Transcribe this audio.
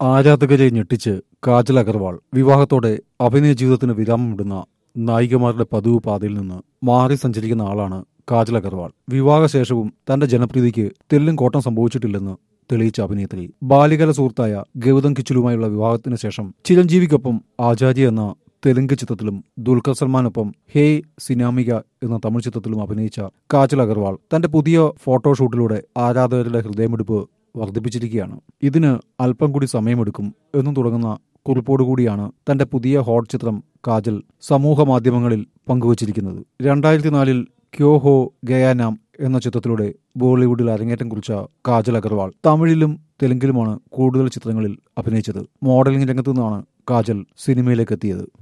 ആരാധകരെ ഞെട്ടിച്ച് കാജൽ അഗർവാൾ വിവാഹത്തോടെ അഭിനയ ജീവിതത്തിന് വിരാമമിടുന്ന നായികമാരുടെ പതിവ് പാതയിൽ നിന്ന് മാറി സഞ്ചരിക്കുന്ന ആളാണ് കാജൽ അഗർവാൾ വിവാഹശേഷവും തന്റെ ജനപ്രീതിക്ക് തെല്ലും കോട്ടം സംഭവിച്ചിട്ടില്ലെന്ന് തെളിയിച്ച അഭിനേത്രി ബാലികല സുഹൃത്തായ ഗൗതം കിച്ചുലുമായുള്ള വിവാഹത്തിന് ശേഷം ചിരഞ്ജീവിക്കൊപ്പം ആചാര്യ എന്ന തെലുങ്ക് ചിത്രത്തിലും ദുൽഖർ സൽമാനൊപ്പം ഹേ സിനാമിക എന്ന തമിഴ് ചിത്രത്തിലും അഭിനയിച്ച കാജൽ അഗർവാൾ തന്റെ പുതിയ ഫോട്ടോഷൂട്ടിലൂടെ ആരാധകരുടെ ഹൃദയമിടിപ്പ് വർദ്ധിപ്പിച്ചിരിക്കുകയാണ് ഇതിന് അല്പം കൂടി സമയമെടുക്കും എന്നും തുടങ്ങുന്ന കുറിപ്പോടുകൂടിയാണ് തന്റെ പുതിയ ഹോട്ട് ചിത്രം കാജൽ സമൂഹ മാധ്യമങ്ങളിൽ പങ്കുവച്ചിരിക്കുന്നത് രണ്ടായിരത്തി നാലിൽ ക്യോ ഹോ ഗയാനാം എന്ന ചിത്രത്തിലൂടെ ബോളിവുഡിൽ അരങ്ങേറ്റം കുറിച്ച കാജൽ അഗർവാൾ തമിഴിലും തെലുങ്കിലുമാണ് കൂടുതൽ ചിത്രങ്ങളിൽ അഭിനയിച്ചത് മോഡലിംഗ് രംഗത്തു നിന്നാണ് കാജൽ സിനിമയിലേക്ക് എത്തിയത്